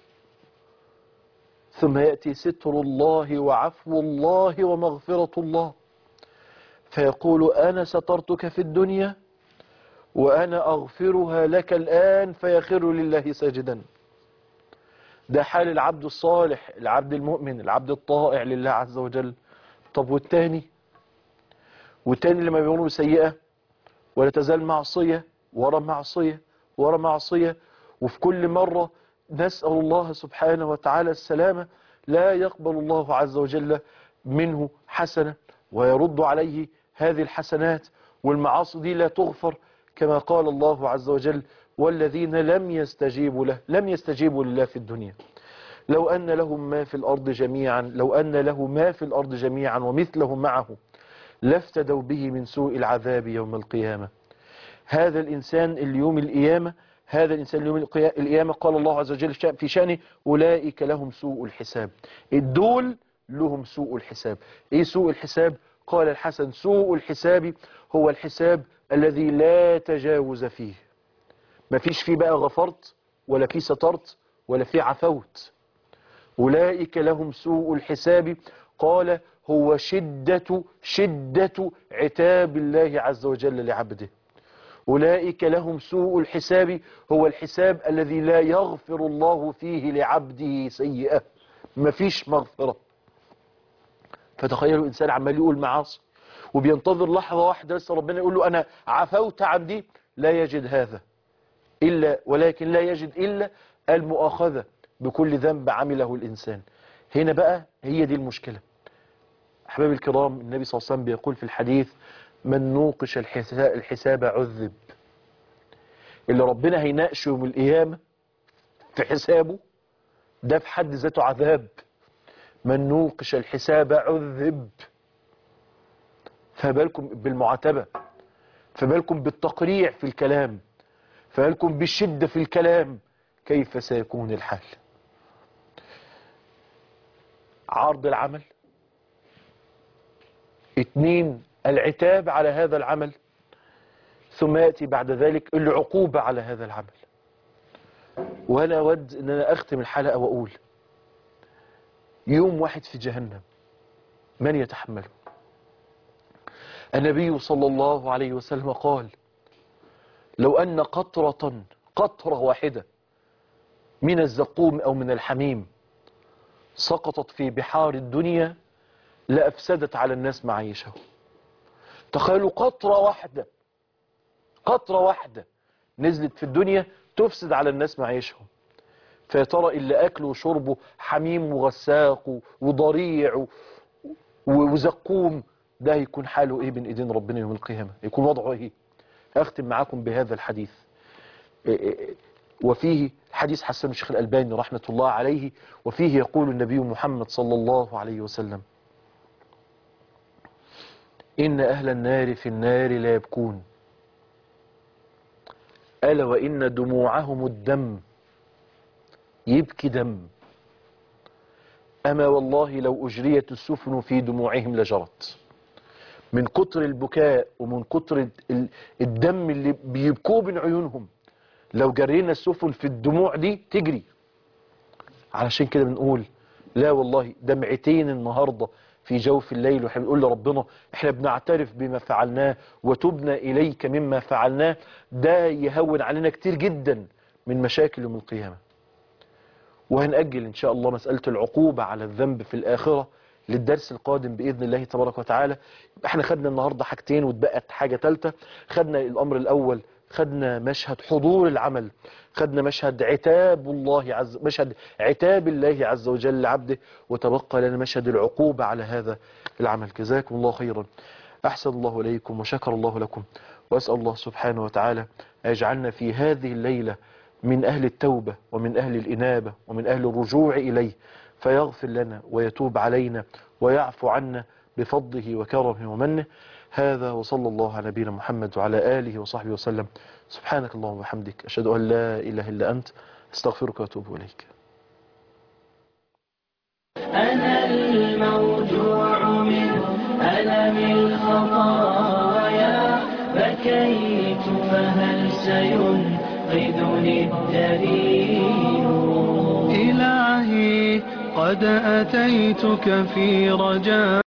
ثم يأتي ستر الله وعفو الله ومغفرة الله فيقول أنا سترتك في الدنيا وأنا أغفرها لك الآن فيخر لله ساجدا ده حال العبد الصالح العبد المؤمن العبد الطائع لله عز وجل طب والتاني والتاني لما بيقولوا سيئة ولا تزال معصية ورا معصية ورا معصية وفي كل مرة نسأل الله سبحانه وتعالى السلامة لا يقبل الله عز وجل منه حسنة ويرد عليه هذه الحسنات والمعاصي دي لا تغفر كما قال الله عز وجل والذين لم يستجيبوا له لم يستجيبوا لله في الدنيا لو أن لهم ما في الأرض جميعا لو أن له ما في الأرض جميعا ومثله معه لافتدوا به من سوء العذاب يوم القيامة هذا الإنسان اليوم القيامة هذا الإنسان اليوم القيامة قال الله عز وجل في شأنه أولئك لهم سوء الحساب الدول لهم سوء الحساب إيه سوء الحساب قال الحسن سوء الحساب هو الحساب الذي لا تجاوز فيه ما فيش فيه بقى غفرت ولا فيه سترت ولا فيه عفوت أولئك لهم سوء الحساب قال هو شدة شدة عتاب الله عز وجل لعبده أولئك لهم سوء الحساب هو الحساب الذي لا يغفر الله فيه لعبده سيئة مفيش مغفرة فتخيلوا إنسان عمال يقول معاصي وبينتظر لحظة واحدة بس ربنا يقول له أنا عفوت عن دي لا يجد هذا إلا ولكن لا يجد إلا المؤاخذة بكل ذنب عمله الإنسان هنا بقى هي دي المشكلة أحباب الكرام النبي صلى الله عليه وسلم بيقول في الحديث من نوقش الحساب عذب اللي ربنا هيناقش يوم القيامة في حسابه ده في حد ذاته عذاب من نوقش الحساب عذب فبالكم بالمعاتبة فبالكم بالتقريع في الكلام فبالكم بالشدة في الكلام كيف سيكون الحال عرض العمل اتنين العتاب على هذا العمل ثم يأتي بعد ذلك العقوبة على هذا العمل وأنا أود أن أنا أختم الحلقة وأقول يوم واحد في جهنم من يتحمله النبي صلى الله عليه وسلم قال لو أن قطرة قطرة واحدة من الزقوم أو من الحميم سقطت في بحار الدنيا لأفسدت على الناس معيشهم تخيلوا قطرة واحدة قطرة واحدة نزلت في الدنيا تفسد على الناس معيشهم فيا ترى اللي أكله وشربه حميم وغساق وضريع وزقوم ده هيكون حاله ايه بين ايدين ربنا يوم القيامة يكون وضعه ايه اختم معاكم بهذا الحديث وفيه حديث حسن الشيخ الألباني رحمة الله عليه وفيه يقول النبي محمد صلى الله عليه وسلم إن أهل النار في النار لا يبكون ألا وإن دموعهم الدم يبكي دم أما والله لو أجريت السفن في دموعهم لجرت من كتر البكاء ومن كتر الدم اللي بيبكوه من عيونهم لو جرينا السفن في الدموع دي تجري علشان كده بنقول لا والله دمعتين النهاردة في جوف الليل واحنا بنقول لربنا احنا بنعترف بما فعلناه وتبنا إليك مما فعلناه ده يهون علينا كتير جدا من مشاكل يوم القيامة وهنأجل إن شاء الله مسألة العقوبة على الذنب في الآخرة للدرس القادم بإذن الله تبارك وتعالى احنا خدنا النهاردة حاجتين واتبقت حاجة ثالثه خدنا الأمر الأول خدنا مشهد حضور العمل خدنا مشهد عتاب الله عز مشهد عتاب الله عز وجل لعبده وتبقى لنا مشهد العقوبة على هذا العمل جزاكم الله خيرا أحسن الله إليكم وشكر الله لكم وأسأل الله سبحانه وتعالى يجعلنا في هذه الليلة من أهل التوبة ومن أهل الإنابة ومن أهل الرجوع إليه فيغفر لنا ويتوب علينا ويعفو عنا بفضله وكرمه ومنه هذا وصلى الله على نبينا محمد وعلى آله وصحبه وسلم سبحانك اللهم وبحمدك أشهد أن لا إله إلا أنت استغفرك وأتوب إليك أنا الموجوع من ألم الخطايا بكيت فهل سينقذني الدليل إلهي قد أتيتك في رجاء